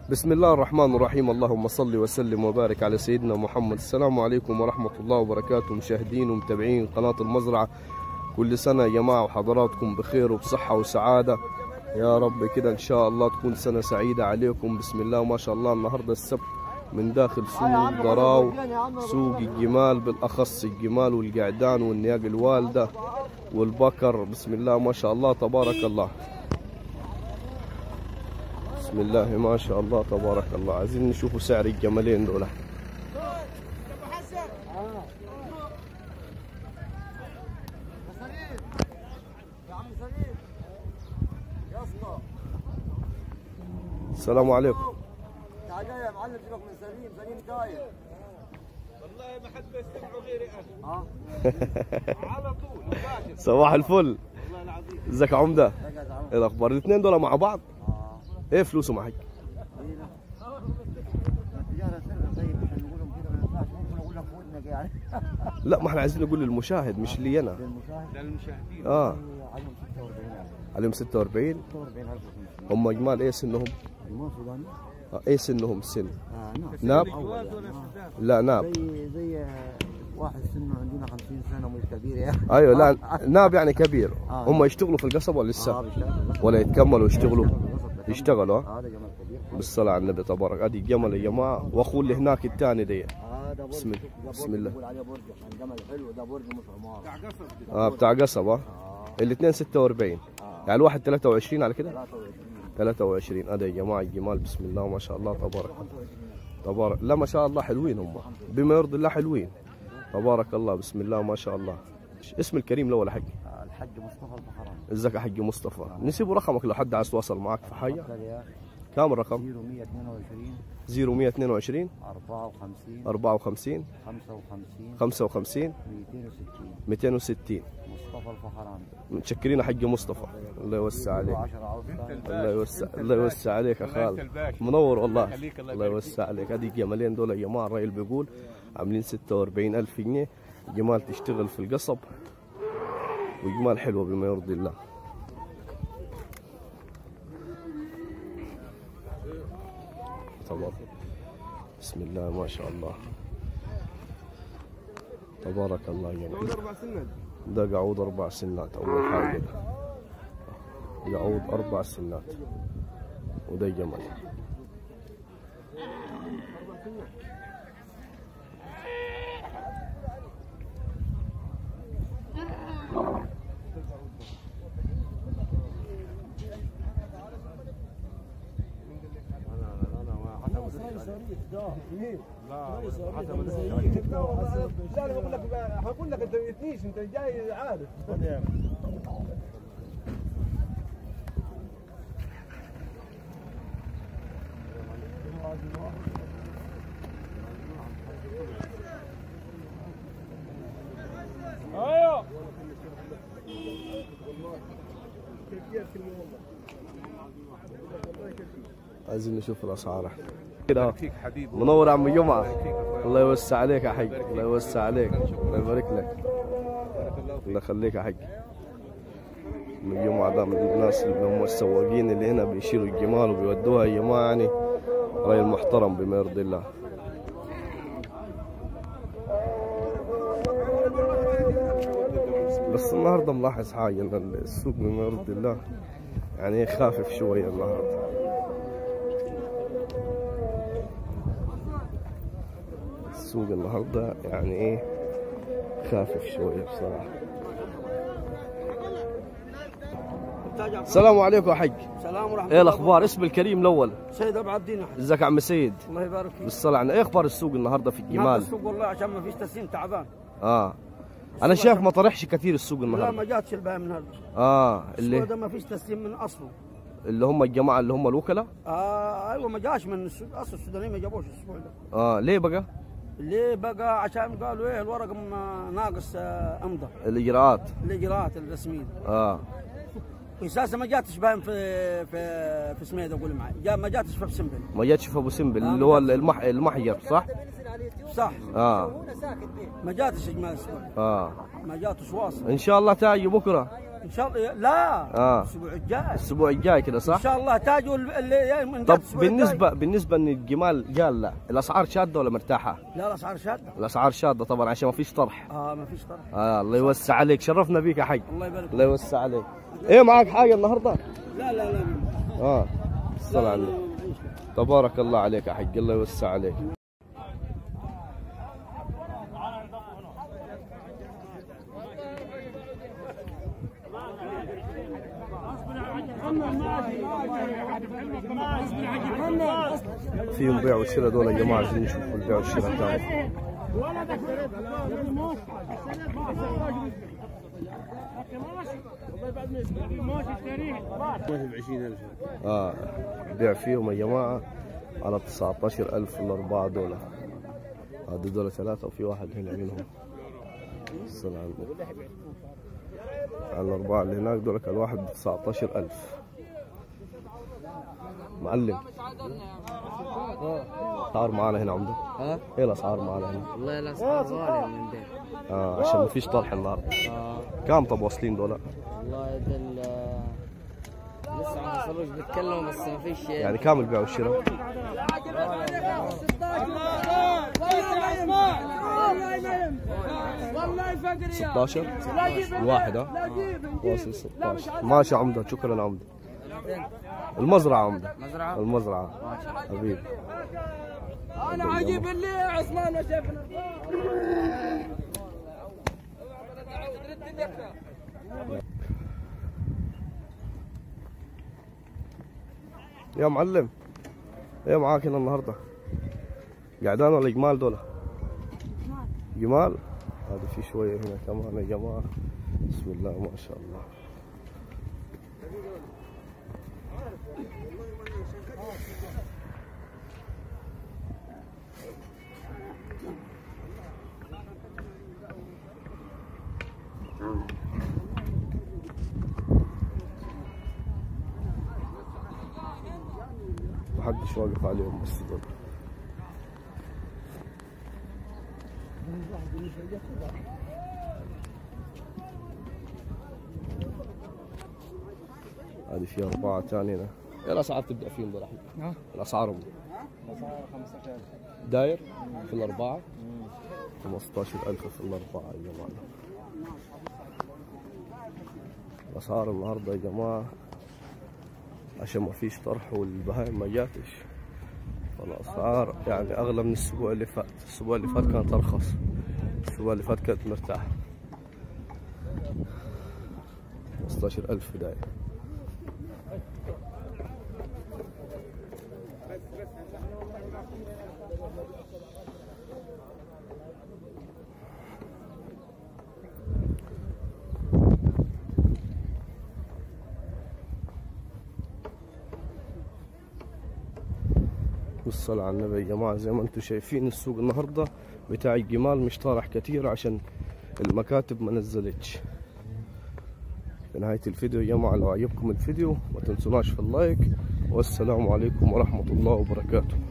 بسم الله الرحمن الرحيم اللهم صل وسلم وبارك على سيدنا محمد السلام عليكم ورحمة الله وبركاته مشاهدين ومتابعين قناة المزرعة كل سنة يا جماعة وحضراتكم بخير وبصحة وسعادة يا رب كده إن شاء الله تكون سنة سعيدة عليكم بسم الله ما شاء الله النهاردة السبت من داخل سوق ضراو سوق الجمال بالأخص الجمال والقعدان والنياق الوالدة والبكر بسم الله ما شاء الله تبارك الله بسم الله ما شاء الله تبارك الله عايزين نشوفوا سعر الجملين دول السلام عليكم تعال يا معلم سيبك من سليم سليم تاير والله ما حد بيستمعوا غيري انا ها على طول مباشر صباح الفل والله العظيم ازيك يا عمده رجع تعال ايه الاخبار الاثنين دول مع بعض اه ايه فلوسه معاك لينا التجاره سر طيب عشان نقولهم كده ما ينفعش ممكن اقول لك في ودنك يعني لا ما احنا عايزين نقول للمشاهد مش لي انا للمشاهد للمشاهدين اه عليهم 46 عليهم 46 46500 هم جمال ايه سنهم المهم سوداني آه ايه سنهم سن اه نعم ناب جواز ولا استخدام لا ناب زي زي واحد سنه عندنا 50 سنه مش كبير يعني ايوه لا ناب يعني كبير آه. هم يشتغلوا في القصب ولا اه لسه بيشتغل ولا يتكملوا يشتغلوا بالقصب. يشتغلوا ها؟ هذا جمال كبير بالصلاة على النبي تبارك ادي جمل يا جماعة واخوه اللي هناك الثاني دي هذا برج بسم الله. ده برج بسم الله. بيقول عليه برج عشان جمل حلو ده برج مش عمار بتاع قصب اه بتاع قصب ها اه الاثنين 46 يعني الواحد 23 على كده 23 23 ادي يا جماعة الجمال بسم الله ما شاء الله تبارك الله تبارك لا ما شاء الله حلوين هم بما يرضي الله حلوين تبارك الله بسم الله ما شاء الله اسم الكريم الاول يا حق آه، الحج مصطفى البحراني ازيك يا حق مصطفى نسيبوا رقمك لو حد عايز يتواصل معك في حاجه فكر يا كام الرقم 0122 0122 54 54 55 55 260 260 مصطفى الفخراني متشكرين يا حج مصطفى الله يوسع عليك 10 عوض الله يوسع الله يوسع عليك يا الله ينسى خالد الباشا. منور والله يخليك، الله الله يبارك يوسع عليك هذه جمالين دول يا جماعه الراجل بيقول عاملين 46000 جنيه جمال تشتغل في القصب وجمال حلوه بما يرضي الله تبارك بسم الله ما شاء الله تبارك الله يا جماعه اربع سنين ده قعود أربع سنات أول حاجة قعود أربع سنات وده جمل لا انا بقول لك هقول لك انت ما جيتنيش انت جاي عارف ايوه عايزين نشوف الأسعار احنا كده فيك حبيبي منور يا عم جمعة الله يوسع عليك يا حج الله يوسع عليك الله يبارك لك الله يخليك يا حج من جمعة ده من الناس اللي هم السواقين اللي هنا بيشيلوا الجمال وبيودوها يا جماعة يعني راجل محترم بما يرضي الله بس النهارده ملاحظ حاجة ان السوق بما يرضي الله يعني خافف شوية النهارده السوق النهارده يعني ايه خافف شويه بصراحه السلام عليكم يا حج سلام ورحمة ايه الاخبار اسم الكريم الاول سيد ابو عبدين أحمد. ازيك يا عم سيد الله يبارك فيك بالصلاة على ايه اخبار السوق النهارده في هذا الجمال السوق والله عشان ما فيش تسليم تعبان اه انا شايف ما طرحش كثير السوق لا ما النهارده جاتش البهاء من هذا اه السوق اللي ده ما فيش تسليم من اصله اللي هم الجماعه اللي هم الوكلاء آه ايوه ما جاش من السوق اصل السودانيين ما جابوش الاسبوع ده اه ليه بقى ليه بقى عشان قالوا ايه الورق م- ناقص آه، امضى الاجراءات الاجراءات الرسميه اه واساسا ما جاتش باين في في في سميد اقول معي جا ما جاتش في بسمبل ما جاتش في ابو سمبل اللي هو المح... المحجر صح صح اه ما جاتش اجمال الاسبوع اه ما جاتش واصل ان شاء الله تاجي بكره ان شاء الله لا آه. الاسبوع الجاي الاسبوع الجاي كده ان صح شاء الله تاجوا ال- اللي من طب الأسبوع الجاي. بالنسبه بالنسبه ان الجمال جاله الاسعار شاده ولا مرتاحه لا الاسعار شاده الاسعار شاده طبعا عشان ما فيش طرح اه ما فيش طرح آه الله يوسع عليك شرفنا بيك يا حاج الله يبارك الله يوسع عليك ايه معك حاجه النهارده لا لا لا اه الصلاة على النبي تبارك الله عليك يا حج الله يوسع عليك فيهم بيع وشراء دول يا جماعه عايزين نشوفوا البيع والشراء بتاعهم اه بيع فيهم يا جماعه على 19000 الاربعه دول هذول دول ثلاثه وفي واحد هنا منهم الصلاة على النبي على الاربعه اللي هناك دول كان واحد ب 19000 معلم اسعار معانا هنا عمده ها؟ ايه الاسعار معانا هنا والله الاسعار غالية من ده اه عشان ما فيش طرح النهارده اه كام طب واصلين دول والله ده ال لسه ما وصلوش بيتكلموا بس ما فيش يعني كام البيع والشراء 16 الواحد ها واصل 16 ماشي عمده شكرا عمده المزرعه عمده مزرعة المزرعه حبيبي انا عجيب اللي عثمان وشيفنا يا معلم ايه معاك هنا النهارده قعدان ولا جمال دول جمال هذا في شويه هنا كمان يا جماعه بسم الله ما شاء الله محدش واقف عليهم بس دول هذه في أربعة تاني هنا إيه الأسعار تبدأ فيهم دول الحين؟ الأسعارهم داير في الأربعة 15000 في الأربعة يا جماعة الأسعار النهاردة يا جماعة عشان ما فيش طرح والبهايم ما جاتش فالأسعار يعني أغلى من الأسبوع اللي فات الأسبوع اللي فات كانت أرخص الأسبوع اللي فات كانت مرتاحة 15000 داير والصلاة على النبي يا جماعة زي ما انتم شايفين السوق النهاردة بتاع الجمال مش طارح كتير عشان المكاتب ما نزلتش في نهاية الفيديو يا جماعة لو عجبكم الفيديو ما تنسوناش في اللايك والسلام عليكم ورحمة الله وبركاته